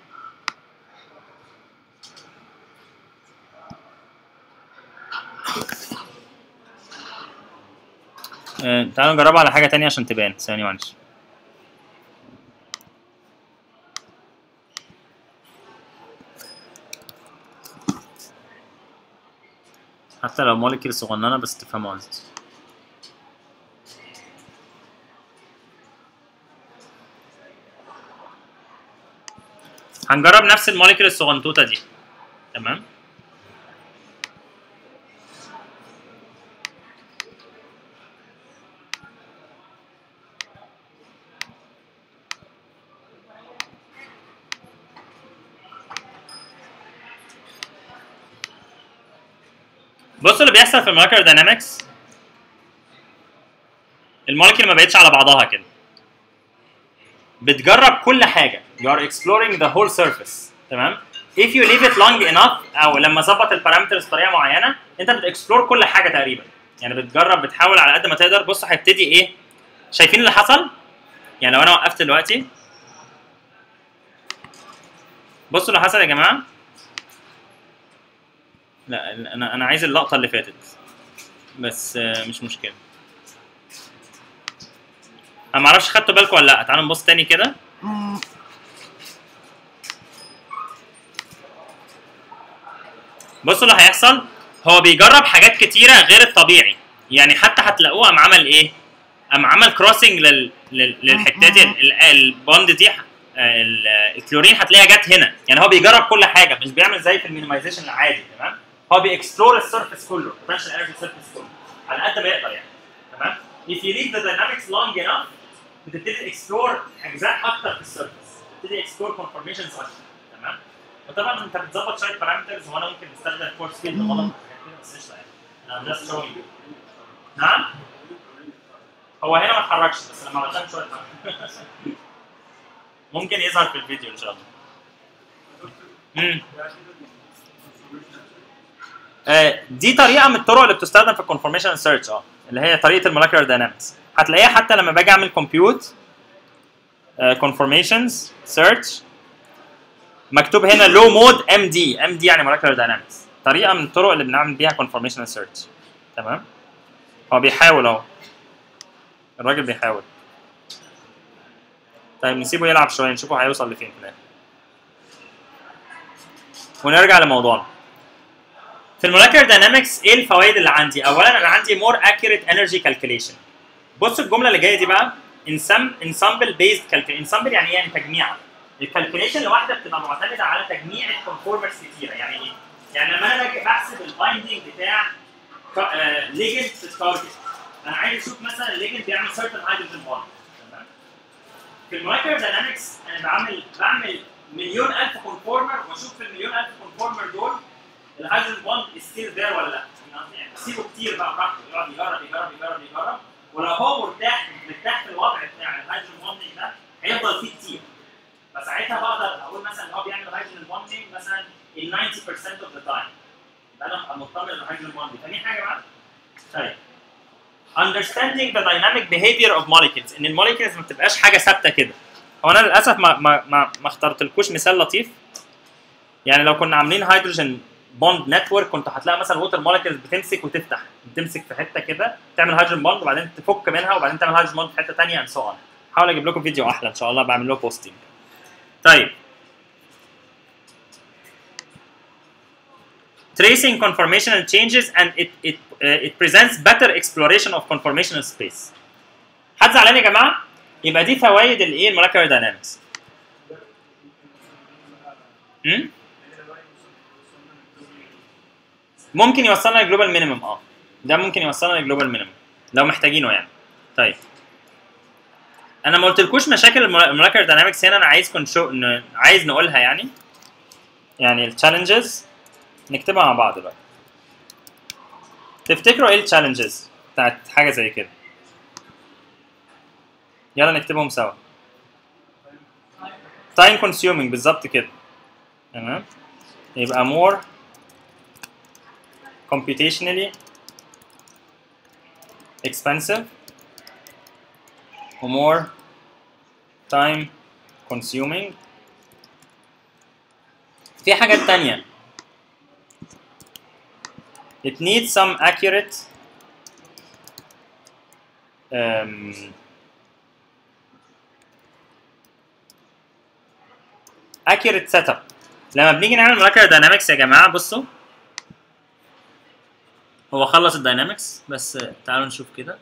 آه، تعالوا نجربها على حاجة تانية عشان تبان ثواني معلش حتى لو مولكيول صغننة بس تفهموا قصدي هنجرب نفس المولكيول الصغنطوطة دي تمام بصوا اللي بيحصل في المولكيولر داينامكس المولكيول ما بقتش على بعضها كده بتجرب كل حاجه you are exploring the whole surface تمام if you leave it long enough او لما ظبط البارامترز بطريقه معينه انت بتكسبلور كل حاجه تقريبا يعني بتجرب بتحاول على قد ما تقدر بص هيبتدي ايه شايفين اللي حصل يعني لو انا وقفت دلوقتي بصوا اللي حصل يا جماعه لا انا انا عايز اللقطه اللي فاتت بس آه، مش مشكله انا معرفش خدتوا بالكم ولا لا تعالوا نبص تاني كده بصوا اللي هيحصل هو بيجرب حاجات كتيره غير الطبيعي يعني حتى هتلاقوه قام عمل ايه قام عمل كروسنج لل... لل... للحتات ال- ال- البوند دي آه، ال- الكلورين هتلاقيها جت هنا يعني هو بيجرب كل حاجه مش بيعمل زي في المينيمايزيشن العادي تمام هو بيكسبلور السيرفيس كله potential energy surface كله على قد ما يقدر يعني تمام if you leave the dynamics long enough بتبتدي تكسبلور اجزاء اكتر في السيرفيس بتبتدي اكسبلور كونفورميشنز اكتر تمام وطبعا انت بتظبط شويه بارامترز وانا ممكن استخدم فورس فيلد غلط وحاجات كده، بس قشطه يعني I'm just showing you نعم هو هنا ما اتحركش بس لما عملتها شويه اتحرك. ممكن يظهر في الفيديو ان شاء الله امم آه، دي طريقه من الطرق اللي بتستخدم في الكونفورميشن سيرش اه اللي هي طريقه المولكيولر داينامكس هتلاقيها حتى لما باجي اعمل كومبيوت كونفورميشنز سيرش مكتوب هنا لو مود ام دي ام دي يعني مولكيولر داينامكس طريقه من الطرق اللي بنعمل بيها كونفورميشن سيرش تمام هو بيحاول اهو الراجل بيحاول طيب نسيبه يلعب شويه نشوفه هيوصل لفين في الاخر ونرجع لموضوعنا في المولكيولر داينامكس ايه الفوائد اللي عندي؟ اولا انا عندي more accurate energy calculation. بص الجمله اللي جايه دي بقى ensemble based calculation ensemble يعني ايه؟ يعني تجميع. الكالكوليشن الواحده بتبقى معتمده على تجميع الكونفورمرز كتيره يعني ايه؟ يعني لما انا باجي بحسب البايندنج بتاع ليجند في التارجت انا عايز اشوف مثلا الليجند بيعمل certain hydrogen bond تمام؟ في المولكيولر داينامكس انا بعمل بعمل مليون الف كونفورمر واشوف في المليون الف كونفورمر دول الهيدروجين بوند ستيل ذير ولا لا يعني سيبه كتير بقى براحته يقعد يجرب يجرب يجرب يجرب ولو هو مرتاح مرتاح في الوضع بتاع الهيدروجين بوندنج ده هيفضل فيه كتير فساعتها بقدر اقول مثلا ان هو بيعمل هيدروجين بوندنج مثلا in 90% of the time يبقى انا ابقى مطمن للهيدروجين بوندنج تاني حاجه بقى طيب understanding the dynamic behavior of molecules ان الموليكيولز ما بتبقاش حاجه ثابته كده هو انا للاسف ما ما ما, ما اخترتلكوش مثال لطيف يعني لو كنا عاملين هيدروجين بوند نتورك كنت هتلاقي مثلا ووتر مولكيولز بتمسك وتفتح بتمسك في حته كده تعمل هيدروجين بوند وبعدين تفك منها وبعدين تعمل هيدروجين بوند في حته ثانيه اند سو اون هحاول اجيب لكم فيديو احلى ان شاء الله بعمل له بوستنج طيب tracing conformational changes and it it uh, it presents better exploration of conformational space حد زعلان يا جماعه يبقى دي فوائد الايه المولكيولر داينامكس امم ممكن يوصلنا للجلوبال مينيمم اه ده ممكن يوصلنا للجلوبال مينيمم لو محتاجينه يعني طيب انا ما قلتلكوش مشاكل المولكيولر داينامكس هنا انا عايزكم شو ن... عايز نقولها يعني يعني التشالنجز نكتبها مع بعض بقى تفتكروا ايه التشالنجز بتاعت حاجه زي كده يلا نكتبهم سوا تايم كونسيومينج بالظبط كده تمام يبقى more computationally expensive و more time consuming في حاجات تانية it needs some accurate um, accurate setup لما بنيجي نعمل molecular dynamics يا جماعة بصوا هو خلص الداينامكس بس تعالوا نشوف كده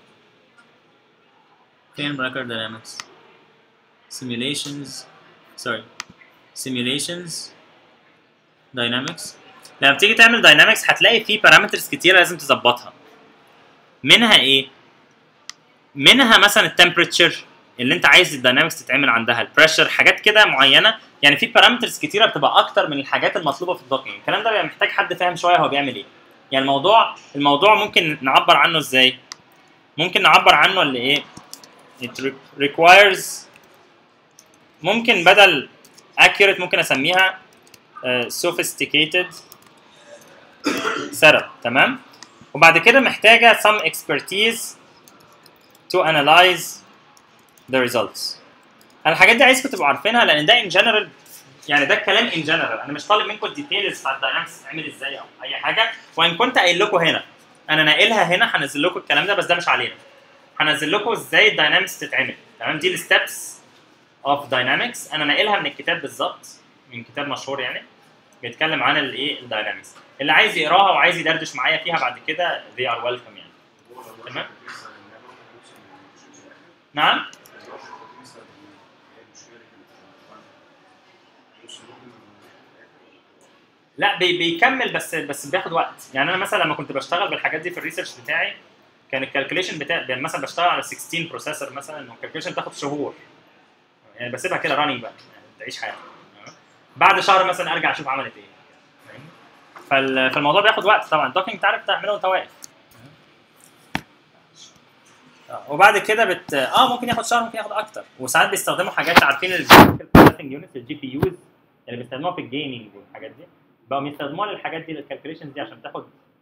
فين molecular dynamics simulations sorry simulations dynamics لما بتيجي تعمل داينامكس هتلاقي فيه بارامترز كتير لازم تظبطها منها ايه منها مثلا التمبريتشر اللي انت عايز الداينامكس تتعمل عندها البريشر حاجات كده معينه يعني في بارامترز كتيره بتبقى اكتر من الحاجات المطلوبه في الدوكينج الكلام ده بيبقى محتاج حد فاهم شويه هو بيعمل ايه يعني الموضوع الموضوع ممكن نعبر عنه ازاي ممكن نعبر عنه اللي ايه it requires ممكن بدل accurate ممكن اسميها uh, sophisticated setup تمام وبعد كده محتاجه some expertise to analyze the results انا الحاجات دي عايزكم تبقوا عارفينها لان ده in general يعني ده الكلام ان جنرال انا مش طالب منكم الديتيلز بتاع الداينامكس تتعمل ازاي او اي حاجه وان كنت قايل لكم هنا انا ناقلها هنا هنزل لكم الكلام ده بس ده مش علينا هنزل لكم ازاي الداينامكس تتعمل تمام دي الستبس اوف داينامكس انا ناقلها من الكتاب بالظبط من كتاب مشهور يعني بيتكلم عن الايه الداينامكس اللي عايز يقراها وعايز يدردش معايا فيها بعد كده they are welcome يعني تمام نعم لا بي بيكمل بس بس بياخد وقت يعني انا مثلا لما كنت بشتغل بالحاجات دي في الريسيرش بتاعي كان الكالكوليشن بتاع يعني مثلا بشتغل على 16 بروسيسور مثلا والكالكوليشن بتاخد شهور يعني بسيبها كده راننج بقى يعني تعيش حياتها بعد شهر مثلا ارجع اشوف عملت ايه فاهمني؟ فال- فالموضوع بياخد وقت طبعا الدوكينج تعرف تعمله وانت واقف آه، وبعد كده بت اه ممكن ياخد شهر ممكن ياخد اكتر وساعات بيستخدموا حاجات عارفين البروسيسنج يونت الجي بي يوز اللي بيستخدموها في الجيمنج والحاجات دي بقوا بيستخدموها للحاجات دي للكالكوليشنز دي عشان تاخد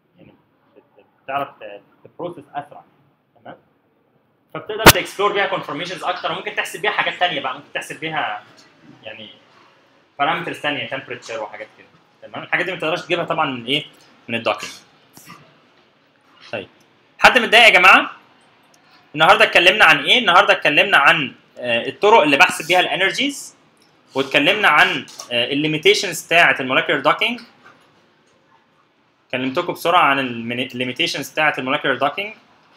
تعرف تبروسس اسرع تمام فبتقدر تكسبلور بيها كونفورميشنز اكتر وممكن تحسب بيها حاجات تانية بقى ممكن تحسب بيها يعني بارامترز ثانيه تمبريتشر وحاجات كده تمام الحاجات دي ما تقدرش تجيبها طبعا من ايه من الدوكينج طيب حد متضايق يا جماعه النهارده اتكلمنا عن ايه النهارده اتكلمنا عن آه، الطرق اللي بحسب بيها الانرجيز واتكلمنا عن الليميتيشنز بتاعه المولكيولر دوكينج كلمتكم بسرعه عن الليميتيشنز بتاعه المولكيولر دوكينج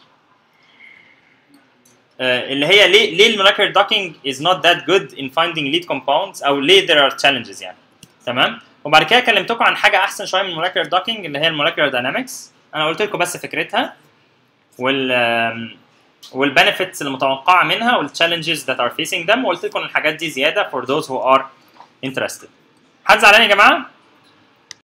اللي هي ليه ليه المولكيولر دوكينج is not that good in finding lead compounds او ليه there are challenges يعني تمام وبعد كده كلمتكم عن حاجه احسن شويه من المولكيولر دوكينج اللي هي المولكيولر داينامكس انا قلت لكم بس فكرتها وال آم، والبنفيتس المتوقعه منها والتشالنجز that are facing them وقلت لكم الحاجات دي زياده for those who are interested حد زعلان يا جماعه؟